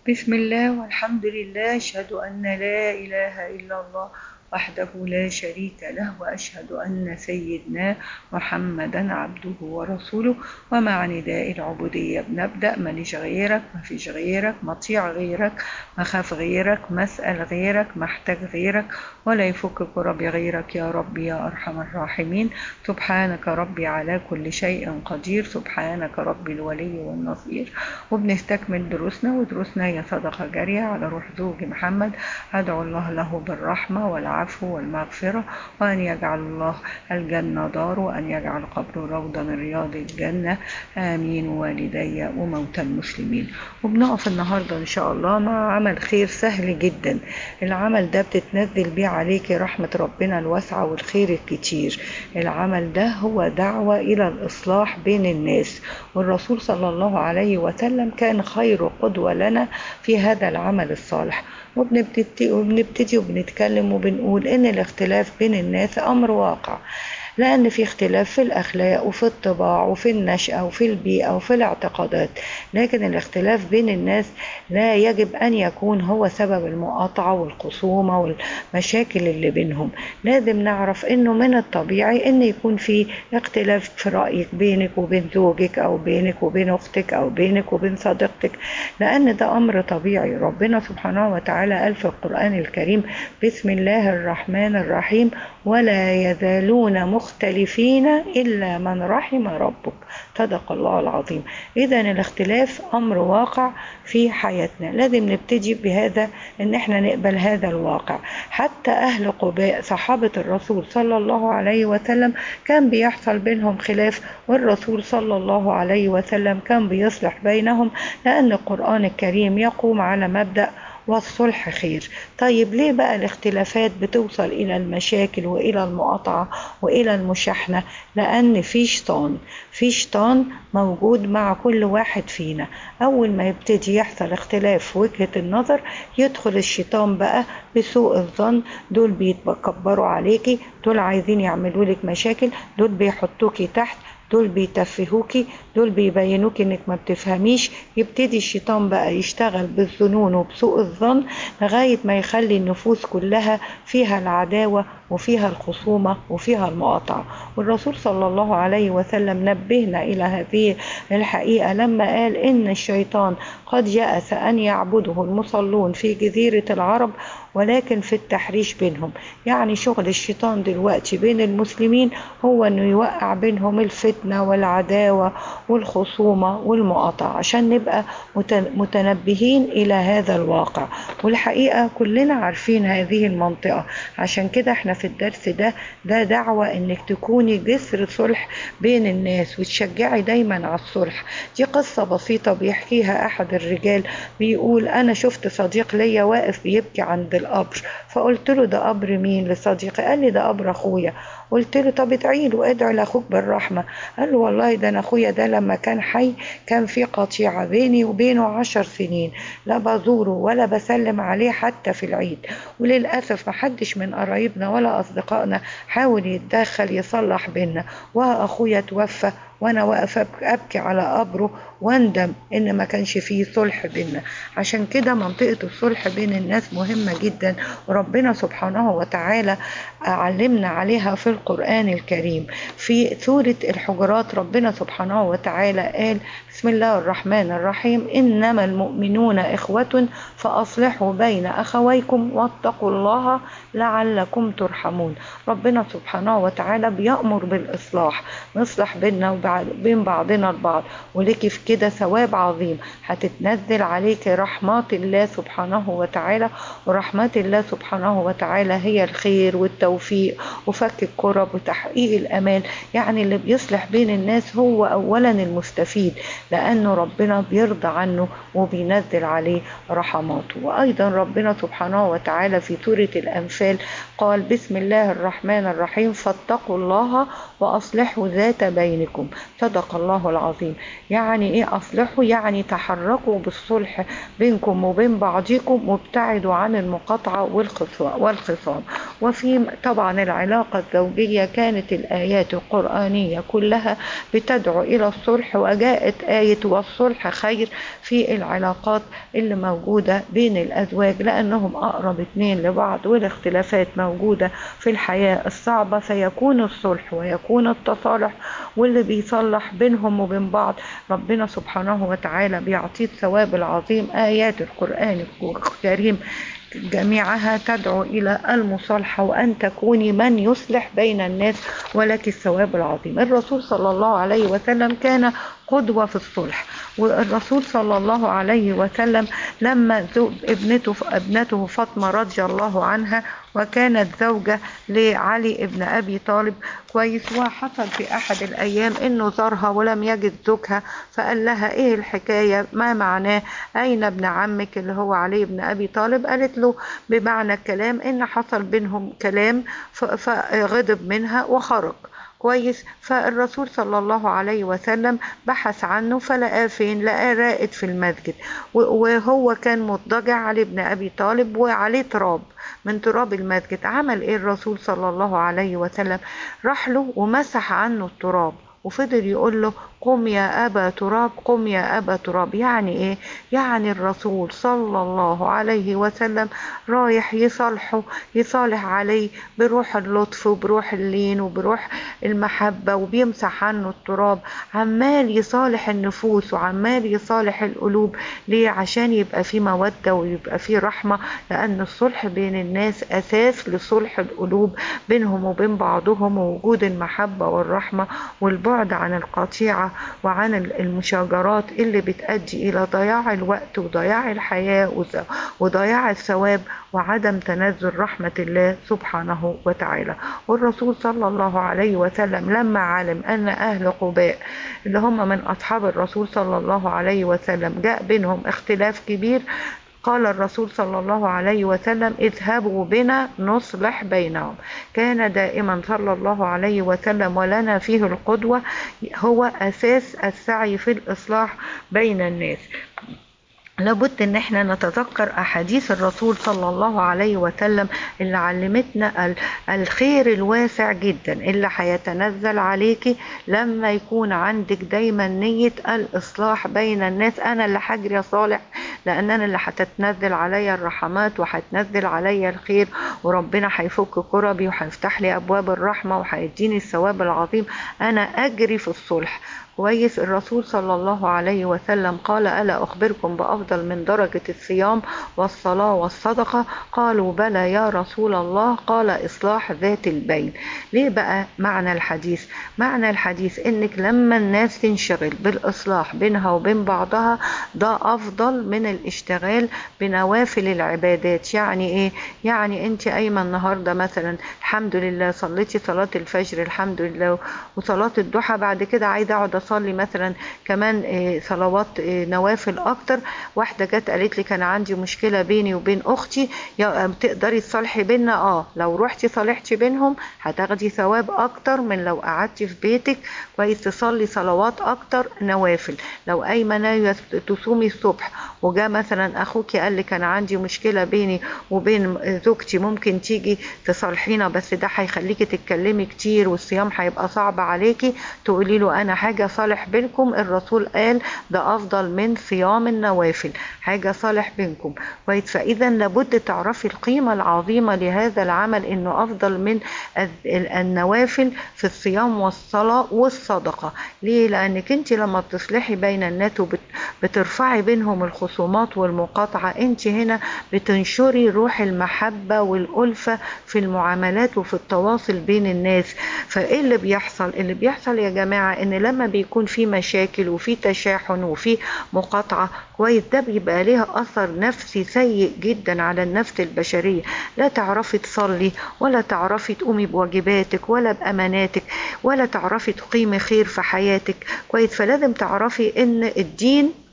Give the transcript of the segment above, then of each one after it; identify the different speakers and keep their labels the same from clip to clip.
Speaker 1: بسم الله والحمد لله أشهد أن لا إله إلا الله وحده لا شريك له وأشهد أن سيدنا محمدا عبده ورسوله ومع نداء العبودية بنبدأ ماليش غيرك مفيش غيرك مطيع غيرك مخاف غيرك مسأل غيرك محتاج غيرك ولا يفك كرب غيرك يا ربي يا أرحم الراحمين سبحانك ربي على كل شيء قدير سبحانك ربي الولي والنصير وبنستكمل دروسنا ودروسنا هي صدقة جارية على روح زوج محمد أدعو الله له بالرحمة والعافية العفو والمغفرة وأن يجعل الله الجنة دار وأن يجعل قبره روضة من رياض الجنة آمين والدي وموتى المسلمين وبنقف النهاردة إن شاء الله مع عمل خير سهل جدا العمل ده بتتنزل بيه عليك رحمة ربنا الواسعة والخير الكتير العمل ده هو دعوة إلى الإصلاح بين الناس والرسول صلى الله عليه وسلم كان خير قدوة لنا في هذا العمل الصالح وبنبتدي وبنبتدي وبنتكلم وبنقول ان الاختلاف بين الناس امر واقع لأن في اختلاف في الأخلاق وفي الطباع وفي النشأة وفي البيئة وفي الاعتقادات لكن الاختلاف بين الناس لا يجب أن يكون هو سبب المقاطعة والخصومة والمشاكل اللي بينهم لازم نعرف أنه من الطبيعي أن يكون في اختلاف في رأيك بينك وبين زوجك أو بينك وبين أختك أو بينك وبين صديقتك لأن ده أمر طبيعي ربنا سبحانه وتعالى قال في القرآن الكريم بسم الله الرحمن الرحيم ولا يزالون مختلفين إلا من رحم ربك صدق الله العظيم إذا الاختلاف أمر واقع في حياتنا لازم نبتدي بهذا إن احنا نقبل هذا الواقع حتى أهل قباء صحابة الرسول صلى الله عليه وسلم كان بيحصل بينهم خلاف والرسول صلى الله عليه وسلم كان بيصلح بينهم لأن القرآن الكريم يقوم على مبدأ والصلح خير طيب ليه بقى الاختلافات بتوصل إلى المشاكل وإلى المقاطعة وإلى المشاحنة لأن في شيطان في شيطان موجود مع كل واحد فينا أول ما يبتدي يحصل اختلاف في وجهة النظر يدخل الشيطان بقى بسوء الظن دول بيتكبروا عليكي دول عايزين يعملوا لك مشاكل دول بيحطوكي تحت دول بيتفهوكي دول بيبينوكي انك ما بتفهميش يبتدي الشيطان بقى يشتغل بالظنون وبسوء الظن لغاية ما يخلي النفوس كلها فيها العداوة وفيها الخصومة وفيها المقاطعة والرسول صلى الله عليه وسلم نبهنا إلى هذه الحقيقة لما قال إن الشيطان قد يأس أن يعبده المصلون في جزيرة العرب ولكن في التحريش بينهم يعني شغل الشيطان دلوقتي بين المسلمين هو انه يوقع بينهم الفتنة والعداوة والخصومة والمقاطعة عشان نبقى متنبهين الى هذا الواقع والحقيقة كلنا عارفين هذه المنطقة عشان كده احنا في الدرس ده ده دعوة انك تكوني جسر صلح بين الناس وتشجعي دايما على الصلح دي قصة بسيطة بيحكيها احد الرجال بيقول انا شفت صديق ليا واقف بيبكي عند القبر فقلت له ده قبر مين لصديقي قال لي ده قبر اخويا قلت له طب ادعي له ادعي لاخوك بالرحمه قال له والله ده انا اخويا ده لما كان حي كان في قطيعه بيني وبينه عشر سنين لا بزوره ولا بسلم عليه حتى في العيد وللاسف محدش من قرايبنا ولا اصدقائنا حاول يتدخل يصلح بينا واخويا توفى وانا واقفه ابكي على قبره واندم ان ما كانش فيه صلح بينا عشان كده منطقه الصلح بين الناس مهمه جدا وربنا سبحانه وتعالى علمنا عليها في القران الكريم في سوره الحجرات ربنا سبحانه وتعالى قال بسم الله الرحمن الرحيم انما المؤمنون اخوه فاصلحوا بين اخويكم واتقوا الله لعلكم ترحمون ربنا سبحانه وتعالى بيامر بالاصلاح نصلح بيننا بين بعضنا البعض ولك في كده ثواب عظيم هتتنزل عليك رحمات الله سبحانه وتعالى ورحمات الله سبحانه وتعالى هي الخير والتوفيق وفك الكرب وتحقيق الأمان يعني اللي بيصلح بين الناس هو أولا المستفيد لأنه ربنا بيرضى عنه وبينزل عليه رحمات خصوماته وأيضا ربنا سبحانه وتعالى في سورة الأنفال قال بسم الله الرحمن الرحيم فاتقوا الله وأصلحوا ذات بينكم صدق الله العظيم يعني إيه أصلحوا يعني تحركوا بالصلح بينكم وبين بعضكم وابتعدوا عن المقاطعة والخصام وفي طبعا العلاقة الزوجية كانت الآيات القرآنية كلها بتدعو إلى الصلح وجاءت آية والصلح خير في العلاقات اللي موجودة بين الأزواج لأنهم أقرب اتنين لبعض والاختلافات موجودة في الحياة الصعبة فيكون الصلح ويكون التصالح واللي بيصلح بينهم وبين بعض ربنا سبحانه وتعالى بيعطيه الثواب العظيم آيات القرآن الكريم جميعها تدعو إلى المصالحة وأن تكوني من يصلح بين الناس ولك الثواب العظيم الرسول صلى الله عليه وسلم كان قدوة في الصلح والرسول صلى الله عليه وسلم لما ابنته ابنته فاطمة رضي الله عنها وكانت زوجة لعلي ابن أبي طالب كويس وحصل في أحد الأيام إنه زارها ولم يجد زوجها فقال لها إيه الحكاية ما معناه أين ابن عمك اللي هو علي بن أبي طالب قالت له بمعنى الكلام إن حصل بينهم كلام فغضب منها وخرج كويس فالرسول صلى الله عليه وسلم بحث عنه فلقاه فين لقاه رائد في المسجد وهو كان مضطجع علي ابن ابي طالب وعليه تراب من تراب المسجد عمل ايه الرسول صلى الله عليه وسلم راح له ومسح عنه التراب وفضل يقول له قم يا أبا تراب قم يا أبا تراب يعني إيه؟ يعني الرسول صلى الله عليه وسلم رايح يصالحه يصالح عليه بروح اللطف وبروح اللين وبروح المحبة وبيمسح عنه التراب عمال يصالح النفوس وعمال يصالح القلوب ليه؟ عشان يبقى في مودة ويبقى في رحمة لأن الصلح بين الناس أساس لصلح القلوب بينهم وبين بعضهم ووجود المحبة والرحمة والبعد عن القطيعة وعن المشاجرات اللي بتؤدي إلى ضياع الوقت وضياع الحياة وضياع الثواب وعدم تنزل رحمة الله سبحانه وتعالى والرسول صلى الله عليه وسلم لما علم أن أهل قباء اللي هم من أصحاب الرسول صلى الله عليه وسلم جاء بينهم اختلاف كبير قال الرسول صلى الله عليه وسلم اذهبوا بنا نصلح بينهم كان دائما صلى الله عليه وسلم ولنا فيه القدوة هو أساس السعي في الإصلاح بين الناس لابد ان احنا نتذكر احاديث الرسول صلى الله عليه وسلم اللي علمتنا الخير الواسع جدا اللي هيتنزل عليكي لما يكون عندك دايما نية الاصلاح بين الناس انا اللي هجري صالح لان انا اللي هتتنزل عليا الرحمات وهتنزل عليا الخير وربنا هيفك كربي وهيفتح لي ابواب الرحمة وهيديني الثواب العظيم انا اجري في الصلح كويس الرسول صلى الله عليه وسلم قال ألا أخبركم بأفضل من درجة الصيام والصلاة والصدقة قالوا بلى يا رسول الله قال إصلاح ذات البين ليه بقى معنى الحديث معنى الحديث إنك لما الناس تنشغل بالإصلاح بينها وبين بعضها ده أفضل من الاشتغال بنوافل العبادات يعني إيه يعني أنت قايمة النهاردة مثلا الحمد لله صليتي صلاة الفجر الحمد لله وصلاة الضحى بعد كده عايزة أقعد اصلي مثلا كمان صلوات نوافل اكتر واحده جت قالت لي كان عندي مشكله بيني وبين اختي تقدري تصالحي بينا اه لو رحتي صالحتي بينهم هتاخدي ثواب اكتر من لو قعدتي في بيتك كويس تصلي صلوات اكتر نوافل لو قايمه ناويه تصومي الصبح وجا مثلا اخوكي قال لي كان عندي مشكله بيني وبين زوجتي ممكن تيجي تصالحينا بس ده هيخليكي تتكلمي كتير والصيام هيبقى صعب عليكي تقولي له انا حاجه صالح بينكم الرسول قال ده افضل من صيام النوافل حاجه صالح بينكم كويس فاذا لابد تعرفي القيمه العظيمه لهذا العمل انه افضل من النوافل في الصيام والصلاه والصدقه ليه لانك انت لما بتصلحي بين الناس وبترفعي بينهم الخصومات والمقاطعه انت هنا بتنشري روح المحبه والالفه في المعاملات وفي التواصل بين الناس فايه اللي بيحصل اللي بيحصل يا جماعه ان لما بيكون في مشاكل وفي تشاحن وفي مقاطعة كويس ده بيبقى ليها أثر نفسي سيء جدا على النفس البشرية لا تعرفي تصلي ولا تعرفي تقومي بواجباتك ولا بأماناتك ولا تعرفي تقيمي خير في حياتك كويس فلازم تعرفي ان الدين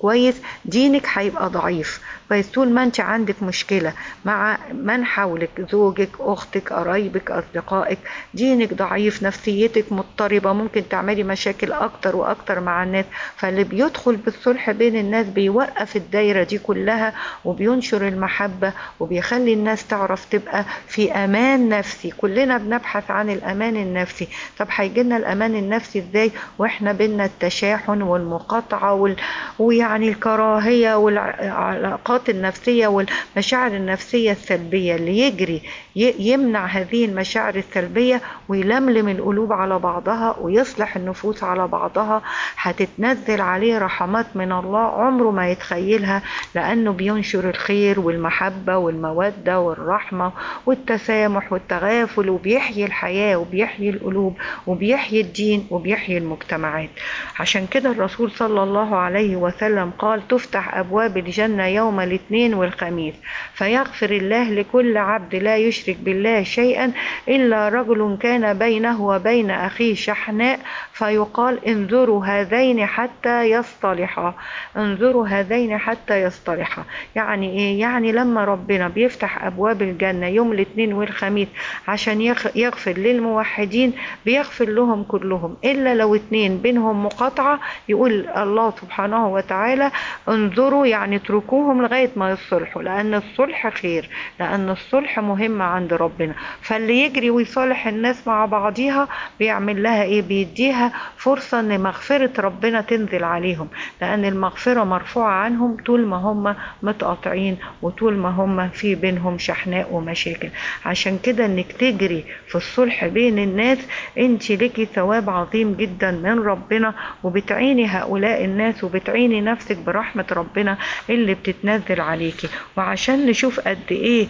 Speaker 1: كويس دينك هيبقى ضعيف كويس طول ما انت عندك مشكلة مع من حولك زوجك اختك قرايبك اصدقائك دينك ضعيف نفسيتك مضطربة ممكن تعملي مشاكل اكتر واكتر مع الناس فاللي بيدخل بالصلح بين الناس بيوقف الدايرة دي كلها وبينشر المحبة وبيخلي الناس تعرف تبقى في امان نفسي كلنا بنبحث عن الامان النفسي طب هيجيلنا الامان النفسي ازاي واحنا بينا التشاحن والمقاطعة وال... ويعني الكراهية والعلاقات النفسية والمشاعر النفسية السلبية اللي يجري يمنع هذه المشاعر السلبية ويلملم القلوب على بعضها ويصلح النفوس على بعضها هتتنزل عليه رحمات من الله عمره ما يتخيلها لأنه بينشر الخير والمحبة والمودة والرحمة والتسامح والتغافل وبيحيي الحياة وبيحيي القلوب وبيحيي الدين وبيحيي المجتمعات عشان كده الرسول صلى الله عليه وسلم قال تفتح أبواب الجنة يوم الاثنين والخميس فيغفر الله لكل عبد لا يشرك بالله شيئا إلا رجل كان بينه وبين أخيه شحناء فيقال انظروا هذين حتى يصطلحا انظروا هذين حتى يصطلحا يعني ايه يعني لما ربنا بيفتح ابواب الجنه يوم الاثنين والخميس عشان يغفر للموحدين بيغفر لهم كلهم الا لو اتنين بينهم مقاطعه يقول الله سبحانه وتعالى انظروا يعني اتركوهم لغايه ما يصلحوا لان الصلح خير لان الصلح مهم عند ربنا فاللي يجري ويصالح الناس مع بعضيها بيعمل لها ايه بيديها فرصه ان مغفره ربنا تنزل عليهم لان المغفره مرفوعه عنهم طول ما هم متقاطعين وطول ما هم في بينهم شحناء ومشاكل عشان كده انك تجري في الصلح بين الناس انت ليكي ثواب عظيم جدا من ربنا وبتعيني هؤلاء الناس وبتعيني نفسك برحمة ربنا اللي بتتنزل عليكي وعشان نشوف قد ايه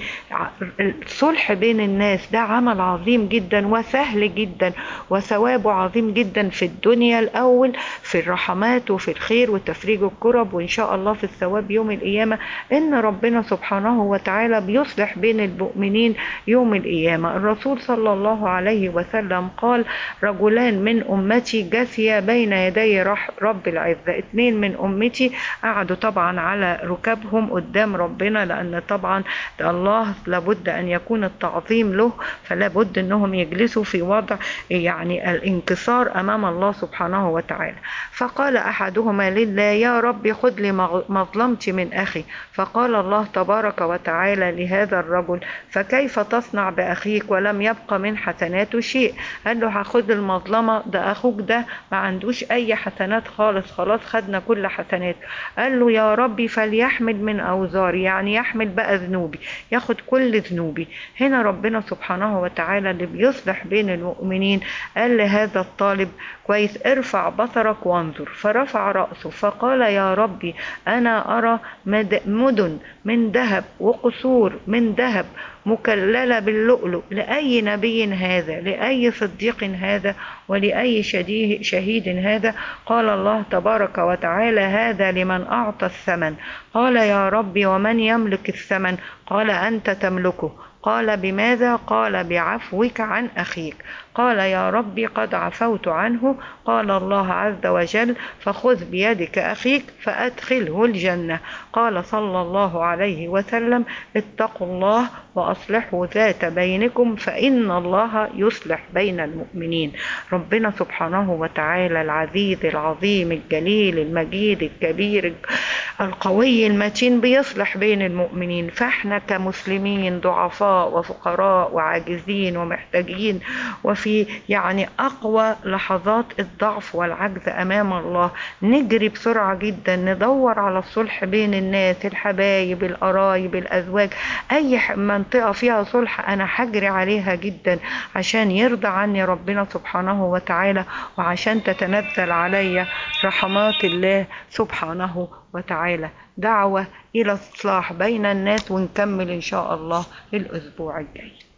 Speaker 1: الصلح بين الناس ده عمل عظيم جدا وسهل جدا وثوابه عظيم جدا في الدنيا الاول في الرحمات وفي الخير وتفريج الكرب وان شاء الله في الثواب يوم القيامة ان ربنا سبحانه وتعالى بيصلح بين المؤمنين يوم القيامة الرسول صلى الله عليه وسلم قال رجلان من امتي جثيا بين يدي رب العزة اتنين من امتي قعدوا طبعا على ركابهم قدام ربنا لان طبعا الله لابد ان يكون التعظيم له فلا بد انهم يجلسوا في وضع يعني الانكسار امام الله سبحانه وتعالى فقال احدهما لله يا رب خذ لي مظلمتي من اخي فقال الله تبارك وتعالى لهذا الرجل فكيف تصنع باخيك ولم يبق من حسناته شيء قال له هاخد المظلمه ده اخوك ده ما عندوش اي حسنات خالص خلاص خدنا كل حسنات قال له يا ربي فليحمل من اوزاري يعني يحمل بقى ذنوبي ياخد كل ذنوبي هنا ربنا سبحانه وتعالى اللي بيصلح بين المؤمنين قال لهذا الطالب كويس ارفع بصرك وانظر فرفع رأسه فقال يا ربي أنا أرى مدن من ذهب وقصور من ذهب مكللة باللؤلؤ لأي نبي هذا لأي صديق هذا ولأي شهيد هذا قال الله تبارك وتعالى هذا لمن أعطى الثمن قال يا ربي ومن يملك الثمن قال أنت تملكه قال بماذا قال بعفوك عن أخيك قال يا ربي قد عفوت عنه قال الله عز وجل فخذ بيدك أخيك فأدخله الجنة قال صلى الله عليه وسلم اتقوا الله وأصلحوا ذات بينكم فإن الله يصلح بين المؤمنين ربنا سبحانه وتعالى العزيز العظيم الجليل المجيد الكبير القوي المتين بيصلح بين المؤمنين فاحنا كمسلمين ضعفاء وفقراء وعاجزين ومحتاجين وفي يعني أقوى لحظات الضعف والعجز أمام الله نجري بسرعة جدا ندور على الصلح بين الناس الحبايب القرايب الأزواج أي منطقة فيها صلح أنا هجري عليها جدا عشان يرضى عني ربنا سبحانه وتعالى وعشان تتنزل علي رحمات الله سبحانه وتعالى دعوة إلى الإصلاح بين الناس ونكمل إن شاء الله الأسبوع الجاي